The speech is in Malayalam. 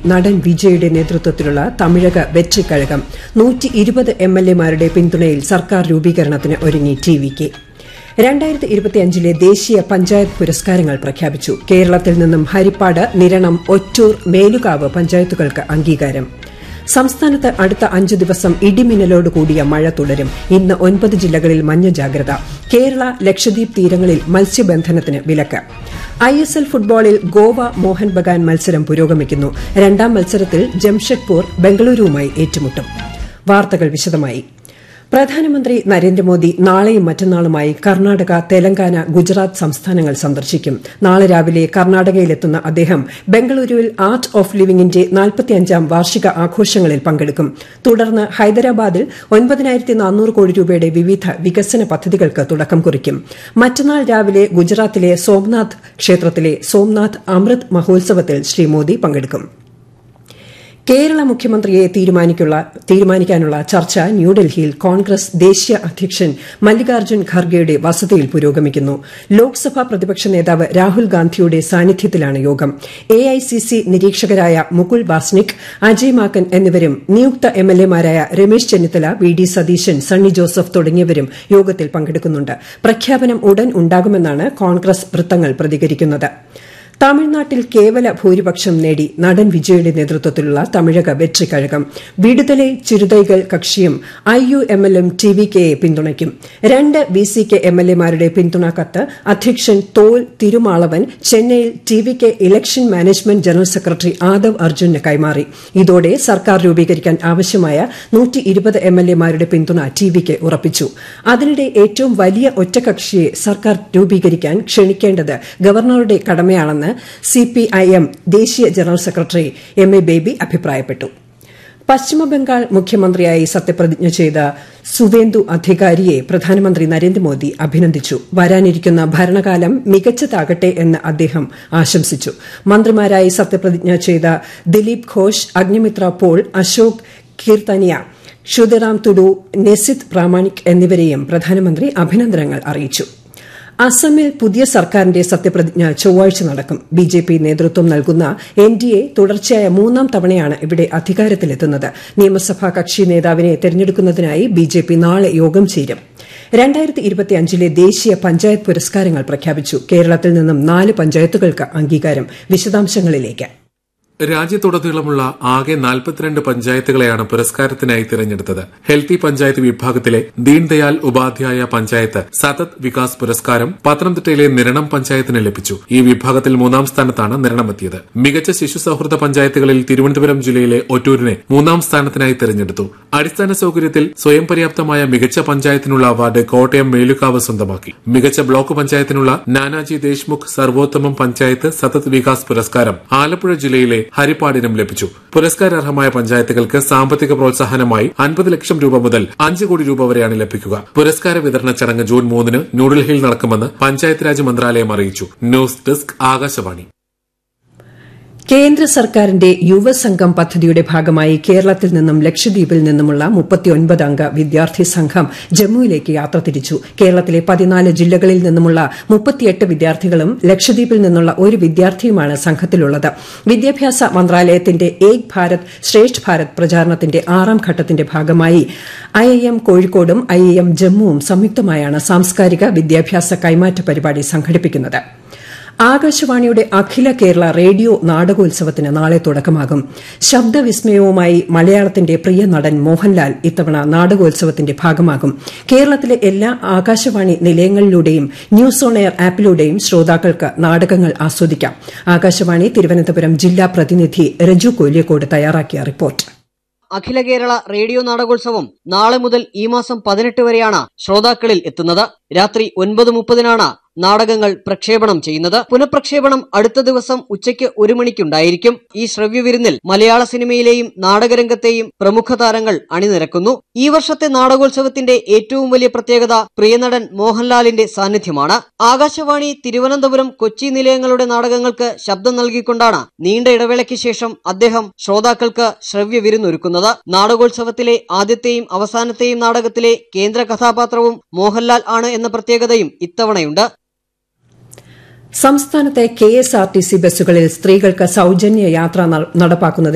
നടൻ വിജയുടെ നേതൃത്വത്തിലുള്ള തമിഴക വെற்றிക്കഴകം നൂറ്റി ഇരുപത് എം എൽ എമാരുടെ പിന്തുണയിൽ സർക്കാർ രൂപീകരണത്തിന് ഒരുങ്ങി ടി വി കെ രണ്ടായിരത്തി ഇരുപത്തിയഞ്ചിലെ ദേശീയ പഞ്ചായത്ത് പുരസ്കാരങ്ങൾ പ്രഖ്യാപിച്ചു കേരളത്തിൽ നിന്നും ഹരിപ്പാട് നിരണം ഒറ്റൂർ മേലുകാവ് പഞ്ചായത്തുകൾക്ക് അംഗീകാരം സംസ്ഥാനത്ത് അടുത്ത അഞ്ചു ദിവസം ഇടിമിന്നലോട് കൂടിയ മഴ തുടരും ഇന്ന് ഒൻപത് ജില്ലകളിൽ മഞ്ഞ ജാഗ്രത കേരള ലക്ഷദ്വീപ് തീരങ്ങളിൽ മത്സ്യബന്ധനത്തിന് വിലക്ക് ഐ എസ് എൽ ഫുട്ബോളിൽ ഗോവ മോഹൻ ബഗാൻ മത്സരം പുരോഗമിക്കുന്നു രണ്ടാം മത്സരത്തിൽ ജംഷഡ്പൂർ ബംഗളൂരുവുമായി ഏറ്റുമുട്ടും വാർത്തകൾ വിശദമായി പ്രധാനമന്ത്രി നരേന്ദ്രമോദി നാളെയും മറ്റന്നാളുമായി കർണാടക തെലങ്കാന ഗുജറാത്ത് സംസ്ഥാനങ്ങൾ സന്ദർശിക്കും നാളെ രാവിലെ കർണാടകയിലെത്തുന്ന അദ്ദേഹം ബംഗളൂരുവിൽ ആർട്ട് ഓഫ് ലിവിംഗിന്റെ നാൽപ്പത്തിയഞ്ചാം വാർഷിക ആഘോഷങ്ങളിൽ പങ്കെടുക്കും തുടർന്ന് ഹൈദരാബാദിൽ ഒൻപതിനായിരത്തി നാനൂറ് കോടി രൂപയുടെ വിവിധ വികസന പദ്ധതികൾക്ക് തുടക്കം കുറിക്കും മറ്റന്നാൾ രാവിലെ ഗുജറാത്തിലെ സോംനാഥ് ക്ഷേത്രത്തിലെ സോംനാഥ് അമൃത് മഹോത്സവത്തിൽ ശ്രീ മോദി പങ്കെടുക്കും കേരള മുഖ്യമന്ത്രിയെ തീരുമാനിക്കാനുള്ള ചർച്ച ന്യൂഡൽഹിയിൽ കോൺഗ്രസ് ദേശീയ അധ്യക്ഷൻ മല്ലികാർജ്ജുൻ ഖർഗെയുടെ വസതിയിൽ പുരോഗമിക്കുന്നു ലോക്സഭാ പ്രതിപക്ഷ നേതാവ് രാഹുൽ ഗാന്ധിയുടെ സാന്നിധ്യത്തിലാണ് യോഗം എഐസിസി നിരീക്ഷകരായ മുകുൾ വാസ്നിക് അജയ് മാക്കൻ എന്നിവരും നിയുക്ത എംഎൽഎമാരായ രമേശ് ചെന്നിത്തല വി ഡി സതീശൻ സണ്ണി ജോസഫ് തുടങ്ങിയവരും യോഗത്തിൽ പങ്കെടുക്കുന്നുണ്ട് പ്രഖ്യാപനം ഉടൻ ഉണ്ടാകുമെന്നാണ് കോൺഗ്രസ് വൃത്തങ്ങൾ പ്രതികരിക്കുന്നത് തമിഴ്നാട്ടിൽ കേവല ഭൂരിപക്ഷം നേടി നടൻ വിജയുടെ നേതൃത്വത്തിലുള്ള തമിഴക വെற்றிക്കഴകം വിടുതലെ ചിരുതൈകൾ കക്ഷിയും ഐ യു എം എല്ലും ടി വി കെയെ പിന്തുണയ്ക്കും രണ്ട് V C K M L എമാരുടെ പിന്തുണ കത്ത് അധ്യക്ഷൻ തോൽ തിരുമാളവൻ ചെന്നൈയിൽ T V K election management general secretary Aadhav അർജുന് കൈമാറി ഇതോടെ സർക്കാർ രൂപീകരിക്കാൻ ആവശ്യമായ നൂറ്റി ഇരുപത് എം എൽ എമാരുടെ പിന്തുണ ടി വി കെ ഉറപ്പിച്ചു അതിനിടെ ഏറ്റവും വലിയ ഒറ്റകക്ഷിയെ സർക്കാർ രൂപീകരിക്കാൻ ക്ഷണിക്കേണ്ടത് ഗവർണറുടെ കടമയാണെന്ന് സിപിഐഎം ദേശീയ general secretary M A Baby അഭിപ്രായപ്പെട്ടു പശ്ചിമബംഗാൾ മുഖ്യമന്ത്രിയായി സത്യപ്രതിജ്ഞ ചെയ്ത സുവേന്ദു അധികാരിയെ പ്രധാനമന്ത്രി നരേന്ദ്രമോദി അഭിനന്ദിച്ചു വരാനിരിക്കുന്ന ഭരണകാലം മികച്ചതാകട്ടെ എന്ന് അദ്ദേഹം ആശംസിച്ചു മന്ത്രിമാരായി സത്യപ്രതിജ്ഞ ചെയ്ത ദിലീപ് ഘോഷ് അഗ്നിമിത്ര പോൾ അശോക് കീർത്തനിയ ക്ഷുതിറാം തുഡു നെസിത് പ്രാമാണിക് എന്നിവരെയും പ്രധാനമന്ത്രി അഭിനന്ദനങ്ങൾ അറിയിച്ചു അസമിൽ പുതിയ സർക്കാരിന്റെ സത്യപ്രതിജ്ഞ ചൊവ്വാഴ്ച നടക്കും ബി ജെ പി നേതൃത്വം നൽകുന്ന എൻ ഡി എ തുടർച്ചയായ മൂന്നാം തവണയാണ് ഇവിടെ അധികാരത്തിലെത്തുന്നത് നിയമസഭാ കക്ഷി നേതാവിനെ തെരഞ്ഞെടുക്കുന്നതിനായി ബി ജെ പി നാളെ യോഗം ചേരും രണ്ടായിരത്തി ഇരുപത്തിയഞ്ചിലെ ദേശീയ പഞ്ചായത്ത് പുരസ്കാരങ്ങൾ പ്രഖ്യാപിച്ചു കേരളത്തിൽ നിന്നും നാല് പഞ്ചായത്തുകൾക്ക് അംഗീകാരം വിശദാംശങ്ങളിലേക്ക് രാജ്യത്തുടനീളമുള്ള ആകെ നാൽപ്പത്തിരണ്ട് പഞ്ചായത്തുകളെയാണ് പുരസ്കാരത്തിനായി തിരഞ്ഞെടുത്തത് ഹെൽത്തി പഞ്ചായത്ത് വിഭാഗത്തിലെ ദീൻദയാൽ ഉപാധ്യായ പഞ്ചായത്ത് സതത് വികാസ് പുരസ്കാരം പത്തനംതിട്ടയിലെ നിരണം പഞ്ചായത്തിന് ലഭിച്ചു ഈ വിഭാഗത്തിൽ മൂന്നാം സ്ഥാനത്താണ് നിരണമെത്തിയത് മികച്ച ശിശു സൌഹൃദ പഞ്ചായത്തുകളിൽ തിരുവനന്തപുരം ജില്ലയിലെ ഒറ്റൂരിനെ മൂന്നാം സ്ഥാനത്തിനായി തിരഞ്ഞെടുത്തു അടിസ്ഥാന സൌകര്യത്തിൽ സ്വയം പര്യാപ്തമായ മികച്ച പഞ്ചായത്തിനുള്ള അവാർഡ് കോട്ടയം മേലുകാവ് സ്വന്തമാക്കി മികച്ച ബ്ലോക്ക് പഞ്ചായത്തിനുള്ള നാനാജി ദേശ്മുഖ് സർവോത്തമം പഞ്ചായത്ത് സതത് വികാസ് പുരസ്കാരം ആലപ്പുഴ ജില്ലയിലെ ഹരിപ്പാടിനും ലഭിച്ചു പുരസ്കാരാർഹമായ പഞ്ചായത്തുകൾക്ക് സാമ്പത്തിക പ്രോത്സാഹനമായി അൻപത് ലക്ഷം രൂപ മുതൽ അഞ്ച് കോടി രൂപ വരെയാണ് ലഭിക്കുക പുരസ്കാര വിതരണ ചടങ്ങ് ജൂൺ മൂന്നിന് ന്യൂഡൽഹിയിൽ നടക്കുമെന്ന് പഞ്ചായത്ത് രാജ് മന്ത്രാലയം അറിയിച്ചു ന്യൂസ് ഡെസ്ക് ആകാശവാണി കേന്ദ്ര സർക്കാരിന്റെ യുവസംഘം പദ്ധതിയുടെ ഭാഗമായി കേരളത്തിൽ നിന്നും ലക്ഷദ്വീപിൽ നിന്നുമുള്ള മുപ്പത്തിയൊൻപത് അംഗ വിദ്യാർത്ഥി സംഘം ജമ്മുവിലേക്ക് യാത്ര തിരിച്ചു കേരളത്തിലെ പതിനാല് ജില്ലകളിൽ നിന്നുമുള്ള മുപ്പത്തിയെട്ട് വിദ്യാർത്ഥികളും ലക്ഷദ്വീപിൽ നിന്നുള്ള ഒരു വിദ്യാർത്ഥിയുമാണ് സംഘത്തിലുള്ളത് വിദ്യാഭ്യാസ മന്ത്രാലയത്തിന്റെ ഏക് ഭാരത് ശ്രേഷ്ഠ് ഭാരത് പ്രചാരണത്തിന്റെ ആറാം ഘട്ടത്തിന്റെ ഭാഗമായി ഐ ഐ എം കോഴിക്കോടും ഐ ഐ എം ജമ്മുവും സംയുക്തമായാണ് സാംസ്കാരിക വിദ്യാഭ്യാസ കൈമാറ്റ പരിപാടി സംഘടിപ്പിക്കുന്നത് ആകാശവാണിയുടെ അഖില കേരള റേഡിയോ നാടകോത്സവത്തിന് നാളെ തുടക്കമാകും ശബ്ദവിസ്മയവുമായി മലയാളത്തിന്റെ പ്രിയ നടൻ മോഹൻലാൽ ഇത്തവണ നാടകോത്സവത്തിന്റെ ഭാഗമാകും കേരളത്തിലെ എല്ലാ ആകാശവാണി നിലയങ്ങളിലൂടെയും ന്യൂസ് ഓൺ എയർ ആപ്പിലൂടെയും ശ്രോതാക്കൾക്ക് നാടകങ്ങൾ ആസ്വദിക്കാം ആകാശവാണി തിരുവനന്തപുരം ജില്ലാ പ്രതിനിധി രജു കോലിയക്കോട് തയ്യാറാക്കിയ റിപ്പോർട്ട് അഖില കേരള റേഡിയോ നാടകോത്സവം നാളെ മുതൽ ഈ മാസം പതിനെട്ട് വരെയാണ് ശ്രോതാക്കളിൽ എത്തുന്നത് രാത്രി ഒൻപത് മുപ്പതിനാണ് നാടകങ്ങൾ പ്രക്ഷേപണം ചെയ്യുന്നത് പുനഃപ്രക്ഷേപണം അടുത്ത ദിവസം ഉച്ചയ്ക്ക് ഒരു മണിക്കുണ്ടായിരിക്കും ഈ ശ്രവ്യവിരുന്നിൽ മലയാള സിനിമയിലെയും നാടകരംഗത്തെയും പ്രമുഖ താരങ്ങൾ അണിനിരക്കുന്നു ഈ വർഷത്തെ നാടകോത്സവത്തിന്റെ ഏറ്റവും വലിയ പ്രത്യേകത പ്രിയനടൻ മോഹൻലാലിന്റെ സാന്നിധ്യമാണ് ആകാശവാണി തിരുവനന്തപുരം കൊച്ചി നിലയങ്ങളുടെ നാടകങ്ങൾക്ക് ശബ്ദം നൽകിക്കൊണ്ടാണ് നീണ്ട ഇടവേളയ്ക്ക് ശേഷം അദ്ദേഹം ശ്രോതാക്കൾക്ക് ശ്രവ്യവിരുന്നൊരുക്കുന്നത് നാടകോത്സവത്തിലെ ആദ്യത്തെയും അവസാനത്തെയും നാടകത്തിലെ കേന്ദ്ര കഥാപാത്രവും മോഹൻലാൽ ആണ് എന്ന പ്രത്യേകതയും ഇത്തവണയുണ്ട് സംസ്ഥാനത്തെ K S R T C ബസ്സുകളിൽ സ്ത്രീകൾക്ക് സൌജന്യ യാത്ര നടപ്പാക്കുന്നത്